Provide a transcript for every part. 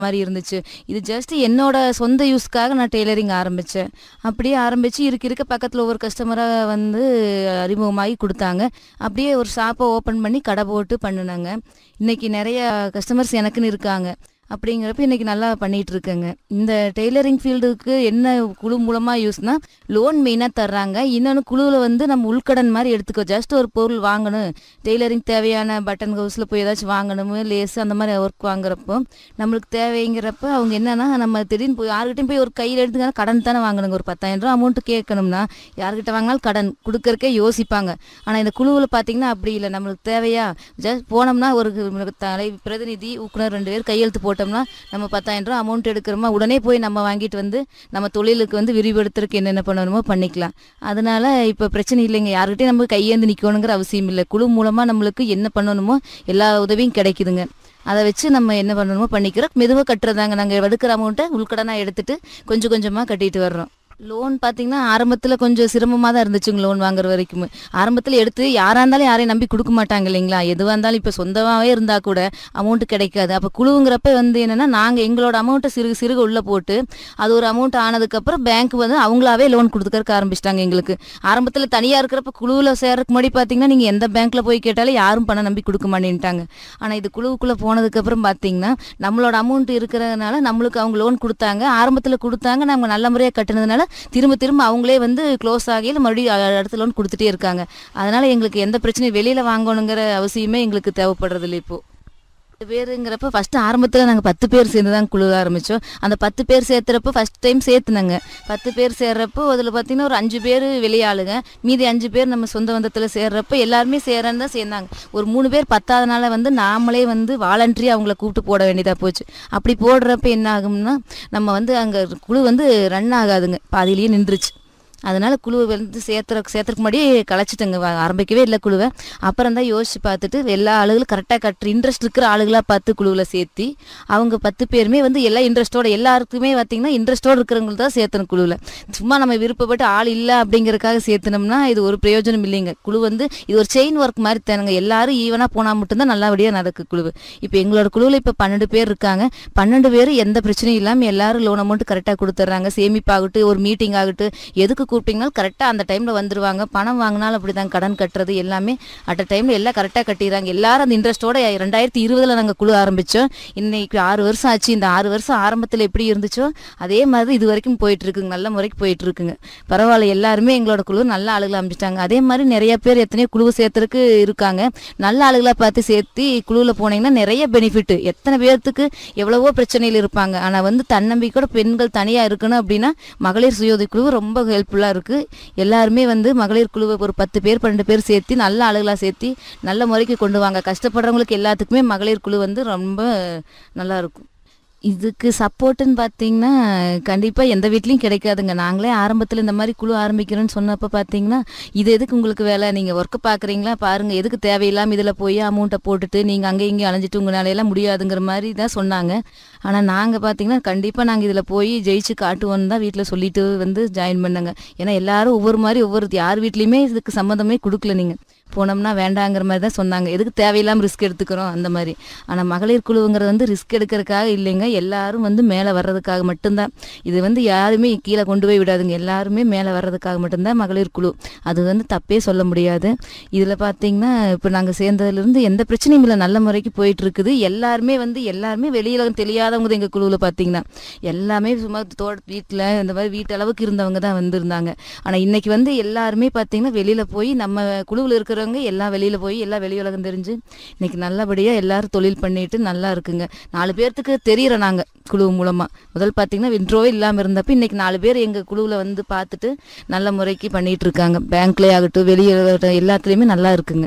மாதிரி இருந்துச்சு இது ஜஸ்ட் என்னோட சொந்த யூஸ்க்காக நான் டெய்லரிங் ஆரம்பித்தேன் அப்படியே ஆரம்பித்து இருக்க இருக்க பக்கத்தில் ஒவ்வொரு கஸ்டமராக வந்து அறிமுகமாகி கொடுத்தாங்க அப்படியே ஒரு ஷாப்பை ஓப்பன் பண்ணி கடை போட்டு பண்ணினாங்க இன்னைக்கு நிறைய கஸ்டமர்ஸ் எனக்குன்னு இருக்காங்க அப்படிங்கிறப்ப இன்னைக்கு நல்லா பண்ணிட்டு இருக்கேங்க இந்த டெய்லரிங் ஃபீல்டுக்கு என்ன குழு மூலமாக யூஸ்னா லோன் மெயினாக தர்றாங்க இன்னொன்று குழுவில் வந்து நம்ம உள்கடன் மாதிரி எடுத்துக்கோ ஜஸ்ட் ஒரு பொருள் வாங்கணும் டெய்லரிங் தேவையான பட்டன் ஹவுஸில் போய் ஏதாச்சும் வாங்கணும் லேஸ் அந்த மாதிரி ஒர்க் வாங்குறப்போ நம்மளுக்கு தேவைங்கிறப்ப அவங்க என்னன்னா நம்ம திடீர்னு போய் யார்கிட்டயும் போய் ஒரு கையில் எடுத்துக்கான கடன் தானே வாங்கணுங்க ஒரு பத்தாயிரம் ரூபா அமௌண்ட் கேட்கணும்னா யார்கிட்ட வாங்கினாலும் கடன் கொடுக்கறக்கே யோசிப்பாங்க ஆனால் இந்த குழுவில் பார்த்தீங்கன்னா அப்படி இல்லை நம்மளுக்கு தேவையா ஜஸ்ட் போனோம்னா ஒரு தலை பிரதிநிதி ஊக்குனர் ரெண்டு பேர் கையெழுத்து போட்டோம்னா நம்ம பத்தாயிரம் ரூபா அமௌண்ட் எடுக்கிறோமா உடனே போய் நம்ம வாங்கிட்டு வந்து நம்ம தொழிலுக்கு வந்து விரிவுபடுத்துறதுக்கு என்னென்ன பண்ணணுமோ பண்ணிக்கலாம் அதனால இப்போ பிரச்சனை இல்லைங்க யார்கிட்டயும் நம்ம கையேந்து நிற்கணுங்கிற அவசியம் இல்லை குழு மூலமாக நம்மளுக்கு என்ன பண்ணணுமோ எல்லா உதவியும் கிடைக்குதுங்க அதை வச்சு நம்ம என்ன பண்ணணுமோ பண்ணிக்கிறோம் மெதுவாக கட்டுறதாங்க நாங்கள் எடுக்கிற அமௌண்ட்டை உள்கடனாக எடுத்துட்டு கொஞ்சம் கொஞ்சமாக கட்டிட்டு வர்றோம் லோன் பார்த்தீங்கன்னா ஆரம்பத்தில் கொஞ்சம் சிரமமாக தான் இருந்துச்சுங்க லோன் வாங்குற வரைக்கும் ஆரம்பத்தில் எடுத்து யாராக இருந்தாலும் யாரையும் நம்பி கொடுக்க மாட்டாங்க இல்லைங்களா எதுவாக இருந்தாலும் இப்போ சொந்தமாகவே இருந்தால் கூட அமௌண்ட் கிடைக்காது அப்போ குழுவுங்கிறப்ப வந்து என்னென்னா நாங்கள் எங்களோட அமௌண்ட்டை சிறுக சிறுக உள்ளே போட்டு அது ஒரு அமௌண்ட் ஆனதுக்கப்புறம் பேங்க் வந்து அவங்களாவே லோன் கொடுத்துக்கறக்கு ஆரம்பிச்சிட்டாங்க எங்களுக்கு ஆரம்பத்தில் தனியாக இருக்கிறப்ப குழுவில் சேர்றதுக்கு முன்னாடி பார்த்தீங்கன்னா நீங்கள் எந்த பேங்க்கில் போய் கேட்டாலும் யாரும் பணம் நம்பி கொடுக்க மாட்டேன்ட்டாங்க ஆனால் இது குழுவுக்குள்ளே போனதுக்கப்புறம் பார்த்தீங்கன்னா நம்மளோட அமௌண்ட் இருக்கிறதுனால நம்மளுக்கு அவங்க லோன் கொடுத்தாங்க ஆரம்பத்தில் கொடுத்தாங்க நம்ம நல்ல முறையாக கட்டுனதுனால திரும்ப திரும்ப அவங்களே வந்து க்ளோஸ் ஆகையில் மறுபடியும் அ- அடுத்த லோன் கொடுத்துட்டே இருக்காங்க அதனால எங்களுக்கு எந்த பிரச்சனையும் வெளியில் வாங்கணுங்கிற அவசியமே எங்களுக்கு தேவைப்படுறதில்ல இப்போ பத்து பேருங்கிறப்ப ஃபர்ஸ்ட் ஆரம்பத்தில் நாங்கள் பத்து பேர் சேர்ந்து தான் குழு ஆரம்பித்தோம் அந்த பத்து பேர் சேர்த்துறப்ப ஃபர்ஸ்ட் டைம் சேர்த்துனாங்க பத்து பேர் சேர்றப்போ அதில் பார்த்தீங்கன்னா ஒரு அஞ்சு பேர் வெளியாளுங்க மீதி அஞ்சு பேர் நம்ம சொந்த பந்தத்தில் சேர்றப்ப எல்லாருமே சேரன்னு தான் சேர்ந்தாங்க ஒரு மூணு பேர் பத்தாதனால வந்து நாமளே வந்து வாலண்டரி அவங்கள கூப்பிட்டு போட வேண்டியதாக போச்சு அப்படி போடுறப்ப என்ன ஆகும்னா நம்ம வந்து அங்கே குழு வந்து ரன் ஆகாதுங்க பாதியிலேயே நின்றுச்சு அதனால குழுவை வந்து சேர்த்துற சேர்த்துறதுக்கு முன்னாடி கலைச்சிட்டங்க வ- ஆரம்பிக்கவே இல்லை குழுவை அப்புறம் தான் யோசிச்சு பார்த்துட்டு எல்லா ஆளுகளும் கரெக்டாக கட்டுற இன்ட்ரெஸ்ட் இருக்கிற ஆளுகளாக பார்த்து குழுவில் சேர்த்தி அவங்க பத்து பேருமே வந்து எல்லா இன்ட்ரெஸ்ட்டோட எல்லாருக்குமே பார்த்தீங்கன்னா இன்ட்ரெஸ்ட்டோட இருக்கிறவங்க தான் சேர்த்தணும் குழுவில் சும்மா நம்ம விருப்பப்பட்டு ஆள் இல்லை அப்படிங்கறதுக்காக சேர்த்துனோம்னா இது ஒரு பிரயோஜனம் இல்லைங்க குழு வந்து இது ஒரு செயின் ஒர்க் மாதிரி தானுங்க எல்லாரும் ஈவனாக போனால் மட்டும்தான் நல்லபடியாக நடக்கு குழு இப்போ எங்களோட குழுவில் இப்போ பன்னெண்டு பேர் இருக்காங்க பன்னெண்டு பேர் எந்த பிரச்சனையும் இல்லாமல் எல்லாரும் லோன் அமௌண்ட் கரெக்டாக கொடுத்துட்றாங்க சேமிப்பாகட்டும் ஒரு மீட்டிங் ஆகட்டும் எதுக்கு கூப்பிட்டீங்கனாலும் கரெக்டாக அந்த டைமில் வந்துருவாங்க பணம் வாங்கினாலும் அப்படி தான் கடன் கட்டுறது எல்லாமே அட் அ டைமில் எல்லாம் கரெக்டாக கட்டிடுறாங்க எல்லாரும் அந்த இன்ட்ரெஸ்ட்டோட ரெண்டாயிரத்தி இருபதில் நாங்கள் குழு ஆரம்பித்தோம் இன்னைக்கு ஆறு வருஷம் ஆச்சு இந்த ஆறு வருஷம் ஆரம்பத்தில் எப்படி இருந்துச்சோ அதே மாதிரி இது வரைக்கும் போயிட்டு இருக்குங்க நல்ல முறைக்கு போயிட்டு இருக்குங்க பரவாயில்ல எல்லாருமே எங்களோட குழு நல்ல ஆளுகளை அமைச்சிட்டாங்க அதே மாதிரி நிறைய பேர் எத்தனையோ குழுவை சேர்த்துறதுக்கு இருக்காங்க நல்ல ஆளுகளை பார்த்து சேர்த்து குழுவில் போனீங்கன்னா நிறைய பெனிஃபிட் எத்தனை பேர்த்துக்கு எவ்வளவோ பிரச்சனைகள் இருப்பாங்க ஆனால் வந்து தன்னம்பிக்கையோட பெண்கள் தனியாக இருக்கணும் அப்படின்னா மகளிர் சுயோதவி குழு ரொம்ப ஹெல்ப்ஃபுல்லாக இருக்கு எல்லாருமே வந்து மகளிர் குழுவை ஒரு பத்து பேர் பன்னெண்டு பேர் சேர்த்து நல்ல ஆளுகளாக சேர்த்து நல்ல முறைக்கு கொண்டு வாங்க கஷ்டப்படுறவங்களுக்கு எல்லாத்துக்குமே மகளிர் குழு வந்து ரொம்ப நல்லா இருக்கும் இதுக்கு சப்போர்ட்டுன்னு பார்த்தீங்கன்னா கண்டிப்பாக எந்த வீட்லேயும் கிடைக்காதுங்க நாங்களே ஆரம்பத்தில் இந்த மாதிரி குழு ஆரம்பிக்கிறோன்னு சொன்னப்போ பார்த்தீங்கன்னா இது எதுக்கு உங்களுக்கு வேலை நீங்கள் ஒர்க்கு பார்க்குறீங்களா பாருங்கள் எதுக்கு தேவையில்லாமல் இதில் போய் அமௌண்ட்டை போட்டுட்டு நீங்கள் அங்கே இங்கே அலைஞ்சிட்டு உங்களால எல்லாம் முடியாதுங்கிற மாதிரி தான் சொன்னாங்க ஆனால் நாங்கள் பார்த்தீங்கன்னா கண்டிப்பாக நாங்கள் இதில் போய் ஜெயிச்சு காட்டுவோன்னு தான் வீட்டில் சொல்லிட்டு வந்து ஜாயின் பண்ணாங்க ஏன்னா எல்லாரும் ஒவ்வொரு மாதிரி ஒவ்வொரு யார் வீட்லேயுமே இதுக்கு சம்மந்தமே கொடுக்கல நீங்கள் போனோம்னா வேண்டாங்கிற மாதிரி தான் சொன்னாங்க எதுக்கு தேவையில்லாமல் ரிஸ்க் எடுத்துக்கிறோம் அந்த மாதிரி ஆனால் மகளிர் குழுவுங்கிறது வந்து ரிஸ்க் எடுக்கிறதுக்காக இல்லைங்க எல்லாரும் வந்து மேலே வர்றதுக்காக மட்டும்தான் இது வந்து யாருமே கீழே கொண்டு போய் விடாதுங்க எல்லாருமே மேலே வர்றதுக்காக மட்டும்தான் மகளிர் குழு அது வந்து தப்பே சொல்ல முடியாது இதில் பார்த்தீங்கன்னா இப்போ நாங்கள் சேர்ந்ததுலேருந்து எந்த பிரச்சனையும் இல்லை நல்ல முறைக்கு போயிட்டு இருக்குது எல்லாருமே வந்து எல்லாருமே வெளியில் தெரியாதவங்க தான் எங்கள் குழுவில் பார்த்தீங்கன்னா எல்லாமே சும்மா தோட்ட வீட்டில் இந்த மாதிரி வீட்டு அளவுக்கு இருந்தவங்க தான் வந்திருந்தாங்க ஆனால் இன்னைக்கு வந்து எல்லாருமே பார்த்தீங்கன்னா வெளியில் போய் நம்ம குழுவில் இருக்கிறவங்க எல்லாம் வெளியில் போய் எல்லாம் வெளி உலகம் தெரிஞ்சு இன்னைக்கு நல்லபடியாக எல்லாரும் தொழில் பண்ணிட்டு நல்லா இருக்குங்க நாலு பேர்த்துக்கு தெரியிறோம் நாங்கள் குழு மூலமாக முதல் பார்த்தீங்கன்னா இன்ட்ரோவே இல்லாமல் இருந்தப்ப இன்னைக்கு நாலு பேர் எங்கள் குழுவில் வந்து பார்த்துட்டு நல்ல முறைக்கு பண்ணிட்டு இருக்காங்க பேங்க்லேயே ஆகட்டும் வெளியே ஆகட்டும், எல்லாத்துலேயுமே நல்லா இருக்குங்க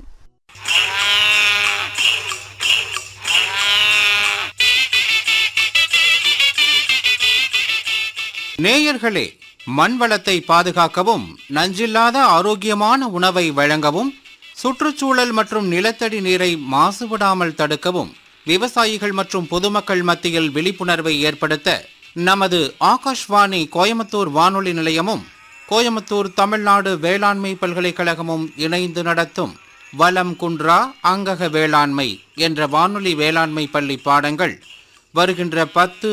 நேயர்களே மண் வளத்தை பாதுகாக்கவும் நஞ்சில்லாத ஆரோக்கியமான உணவை வழங்கவும் சுற்றுச்சூழல் மற்றும் நிலத்தடி நீரை மாசுபடாமல் தடுக்கவும் விவசாயிகள் மற்றும் பொதுமக்கள் மத்தியில் விழிப்புணர்வை ஏற்படுத்த நமது ஆகாஷ்வாணி கோயம்புத்தூர் வானொலி நிலையமும் கோயம்புத்தூர் தமிழ்நாடு வேளாண்மை பல்கலைக்கழகமும் இணைந்து நடத்தும் வலம் குன்றா அங்கக வேளாண்மை என்ற வானொலி வேளாண்மை பள்ளி பாடங்கள் வருகின்ற பத்து